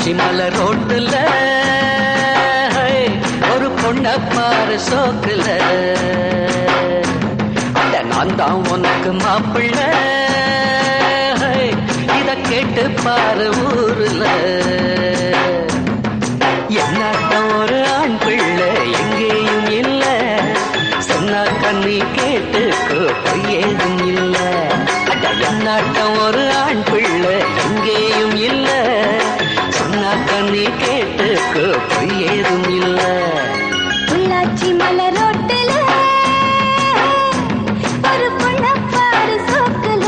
பொள்ளாச்சி மலை ரோட்டுல ஒரு பொண்ண பாரு சோக்குல அட நான் தான் உனக்கு மாப்பிள்ள இத கேட்டு பாரு ஊருல என்னாட்டம் ஒரு ஆண் பிள்ளை எங்கேயும் இல்ல சொன்னா கண்ணி கேட்டுக்கோ பொய் ஏதும் இல்ல அட என்னாட்டம் ஒரு ஆண் பிள்ளை எங்கேயும் இல்ல சொன்னா கண்ணி கேட்டுக்கோ பொய் ஏதும் இல்ல உள்ளாச்சி மலரோட்டுல ஒரு பொண்ண பாரு சோக்குல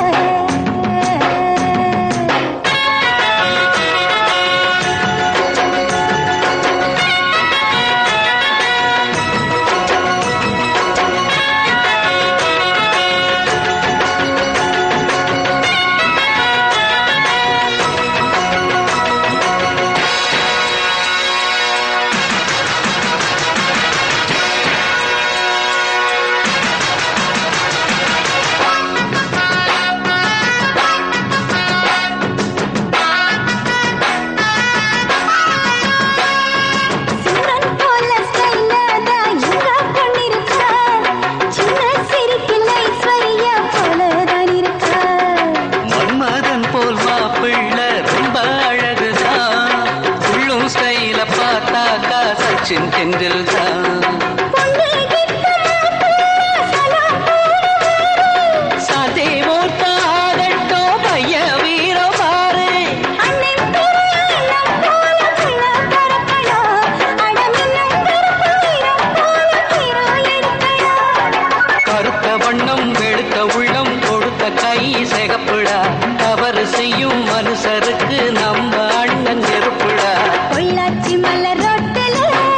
சிம்ரன் போல ஸ்டைலாதா எங்க பொண்ணிருக்கா சின்ன சிரிப்பில் ஐஸ்வர்யா போலதான் இருக்கா மன்மதன் போல் மாப்பிள்ள ரொம்ப அழகுதான் உள்ளும் ஸ்டைல பார்த்தாக்கா சச்சின் டெண்டுல் தான் பொண்ணு கிட்ட மாப்பிள்ளை சலாம் சாதே ஓட்டாகட்டோ பைய வீர பாரு அண்ணன் பெரியாளம் போல புள்ள பறக்கணும் அடமின்னும் கருப்பு நிறம் போல திரு எடுக்கணும் கருத்த வண்ணம் வெளுத்த உள்ளம் கொடுத்த கை சிகப்புடா தவறு செய்யும் மனுஷருக்கு நம்ம அண்ணன் நெருப்புடா பொள்ளாச்சி மலர் ரோட்டுல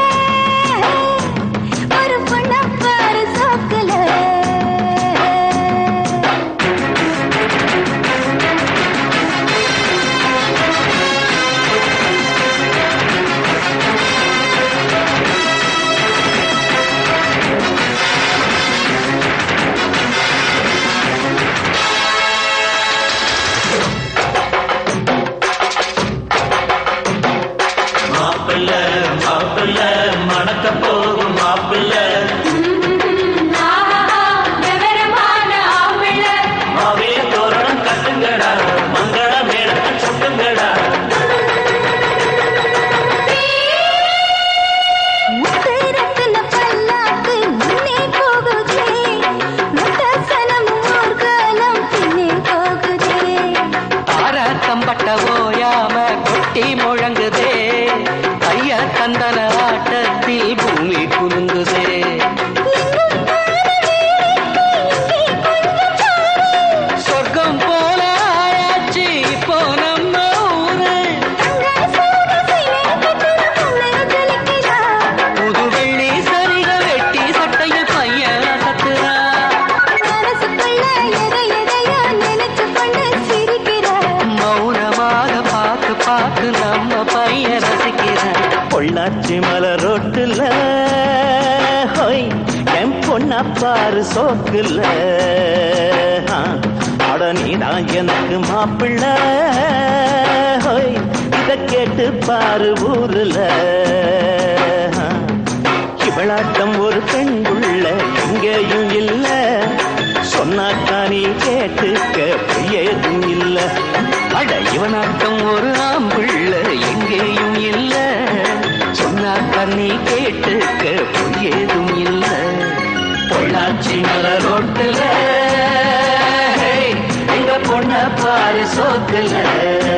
ஒரு பொண்ண பாரு சோக்குல மாப்பிள்ள மாப்பிள்ள மணக்க போகும் மாப்பிள்ள மாவே தோரணம் கட்டுங்கடா மங்கள மேடத்தை சுட்டுங்கடா முத்திரத்தின பல்லாக்கு முன்னே போகுதே முத்தசனம் ஊர்காலம் பின்னே போகுதே ஆராட்டம் பட்ட ஓயாம கொட்டி முழங்குதே ஐயா தந்தன ஆட்டத்தில் பூமி குலுங்குதே இன்னும் பாரு வேடிக்கை இங்கே கொஞ்சம் பாரு சொர்க்கம் போல ஆயாச்சு இப்போ நம்ம ஊரு தங்க சோக சிலை கட்டுற பொண்ணு ஜொலிக்கிறா புது வெள்ளி சரிக வெட்டி சட்டையில் பையன் அசத்துறா மனசுக்குள்ள எதை எதையோ நினைச்சு கொண்டு சிரிக்கிறா மௌனமாக பார்த்து பார்த்து நம்ம பையன் ரசிக்கிறான் பொள்ளாச்சி மலை ரோட்டுல ஹோய் என் பொண்ண பாரு சோக்குல ஆ, அட நீதான் எனக்கு மாப்பிள்ள ஹோய் இத கேட்டு பாரு ஊருல ஆ, இவளாட்டம் ஒரு பெண்குள்ள எங்கேயும் இல்ல சொன்னாக்கா நீ கேட்டுக்க ஏதும் இல்ல அட இவனாட்டம் ஒரு ஆம்பிள்ள எங்கேயும் இல்ல சொன்னா கண்ணி கேட்டுக்க பொய் ஏதும் இல்ல பொள்ளாச்சி மல ரோட்டுல எங்க பொண்ண பாரு சோத்துல